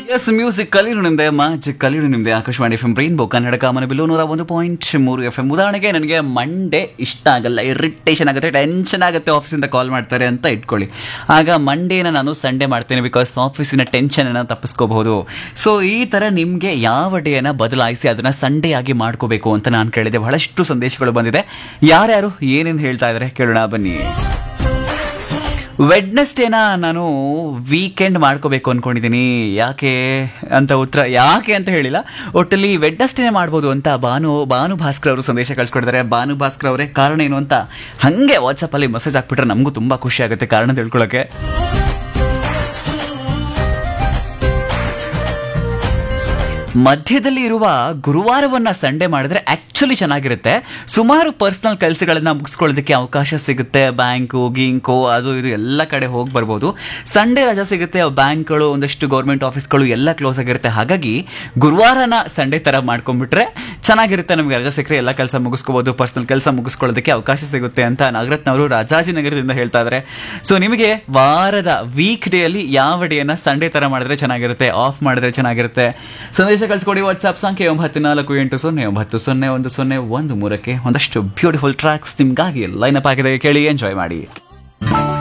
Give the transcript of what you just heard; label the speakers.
Speaker 1: S music ಕಲಿರು ನಿಮ್ದೆ magic ಕಲಿರು ನಿಮ್ದೆ Akashvani F M rainbow Kannada ಕಾಮನ ಬಿಲ್ಲು ನೂರ ಒಂದು ಪಾಯಿಂಟ್ ಮೂರು ಎಫ್ ಎಂ ಉದಾಹರಣೆಗೆ ನನಗೆ ಮಂಡೇ ಇಷ್ಟ ಆಗಲ್ಲ ಇರಿಟೇಷನ್ ಆಗುತ್ತೆ ಟೆನ್ಷನ್ ಆಗುತ್ತೆ ಆಫೀಸಿಂದ ಕಾಲ್ ಮಾಡ್ತಾರೆ ಅಂತ ಇಟ್ಕೊಳ್ಳಿ ಆಗ ಮಂಡೇನ ನಾನು ಸಂಡೇ ಮಾಡ್ತೇನೆ ಬಿಕಾಸ್ ಆಫೀಸಿನ ಟೆನ್ಷನನ್ನು ತಪ್ಪಿಸ್ಕೋಬಹುದು ಸೊ ಈ ಥರ ನಿಮಗೆ ಯಾವ ಡೇನ ಬದಲಾಯಿಸಿ ಅದನ್ನು ಸಂಡೇ ಆಗಿ ಮಾಡ್ಕೋಬೇಕು ಅಂತ ನಾನು ಕೇಳಿದೆ ಬಹಳಷ್ಟು ಸಂದೇಶಗಳು ಬಂದಿದೆ ಯಾರ್ಯಾರು ಏನೇನು ಹೇಳ್ತಾ ಇದ್ದಾರೆ ಕೇಳೋಣ ಬನ್ನಿ ವೆಡ್ನೆಸ್ಡೇನ ನಾನು ವೀಕೆಂಡ್ ಮಾಡ್ಕೋಬೇಕು ಅಂದ್ಕೊಂಡಿದ್ದೀನಿ ಯಾಕೆ ಅಂತ ಉತ್ತರ ಯಾಕೆ ಅಂತ ಹೇಳಿಲ್ಲ ಒಟ್ಟಲ್ಲಿ ವೆಡ್ನೆಸ್ಡೇನೆ ಮಾಡ್ಬೋದು ಅಂತ ಭಾನು ಭಾನು ಭಾಸ್ಕರ್ ಅವರು ಸಂದೇಶ ಕಳ್ಸ್ಕೊಡ್ತಾರೆ ಭಾನು ಭಾಸ್ಕರ್ ಅವರೇ ಕಾರಣ ಏನು ಅಂತ ಹಾಗೆ ವಾಟ್ಸಪ್ಪಲ್ಲಿ ಮೆಸೇಜ್ ಹಾಕ್ಬಿಟ್ರೆ ನಮಗೂ ತುಂಬ ಖುಷಿ ಆಗುತ್ತೆ ಕಾರಣ ತಿಳ್ಕೊಳ್ಳೋಕ್ಕೆ ಮಧ್ಯದಲ್ಲಿ ಇರುವ ಗುರುವಾರವನ್ನ ಸಂಡೇ ಮಾಡಿದ್ರೆ ಆಕ್ಚುಲಿ ಚೆನ್ನಾಗಿರುತ್ತೆ ಸುಮಾರು ಪರ್ಸನಲ್ ಕೆಲಸಗಳನ್ನ ಮುಗಿಸ್ಕೊಳ್ಳೋದಕ್ಕೆ ಅವಕಾಶ ಸಿಗುತ್ತೆ ಬ್ಯಾಂಕು ಗೀಂಕು ಅದು ಇದು ಎಲ್ಲ ಕಡೆ ಹೋಗಿ ಬರ್ಬೋದು ಸಂಡೇ ರಜಾ ಸಿಗುತ್ತೆ ಬ್ಯಾಂಕ್ಗಳು ಒಂದಷ್ಟು ಗೌರ್ಮೆಂಟ್ ಆಫೀಸ್ಗಳು ಎಲ್ಲ ಕ್ಲೋಸ್ ಆಗಿರುತ್ತೆ ಹಾಗಾಗಿ ಗುರುವಾರನ ಸಂಡೇ ಥರ ಮಾಡ್ಕೊಂಡ್ಬಿಟ್ರೆ ಚೆನ್ನಾಗಿರುತ್ತೆ ನಮಗೆ ರಜಾ ಸಿಕ್ಕರೆ ಎಲ್ಲ ಕೆಲಸ ಮುಗಿಸ್ಕೋಬೋದು ಪರ್ಸನಲ್ ಕೆಲಸ ಮುಗಿಸ್ಕೊಳ್ಳೋದಕ್ಕೆ ಅವಕಾಶ ಸಿಗುತ್ತೆ ಅಂತ ನಾಗರತ್ನವರು ರಾಜಾಜಿನಗರದಿಂದ ಹೇಳ್ತಾ ಇದ್ದಾರೆ ಸೊ ನಿಮಗೆ ವಾರದ ವೀಕ್ ಡೇ ಅಲ್ಲಿ ಯಾವ ಡೇನ ಸಂಡೇ ತರ ಮಾಡಿದ್ರೆ ಚೆನ್ನಾಗಿರುತ್ತೆ ಆಫ್ ಮಾಡಿದ್ರೆ ಚೆನ್ನಾಗಿರುತ್ತೆ ಸಂದೇಶ ಕಳಿಸ್ಕೊಡಿ ವಾಟ್ಸ್ಆಪ್ ಸಂಖ್ಯೆ ಒಂಬತ್ತು ನಾಲ್ಕು ಎಂಟು ಸೊನ್ನೆ ಒಂಬತ್ತು ಸೊನ್ನೆ ಒಂದು ಸೊನ್ನೆ ಒಂದು ಮೂರಕ್ಕೆ ಒಂದಷ್ಟು ಬ್ಯೂಟಿಫುಲ್ ಟ್ರ್ಯಾಕ್ಸ್ ನಿಮ್ಗಾಗಿ ಲೈನ್ ಅಪ್ ಆಗಿದೆ ಕೇಳಿ ಎಂಜಾಯ್ ಮಾಡಿ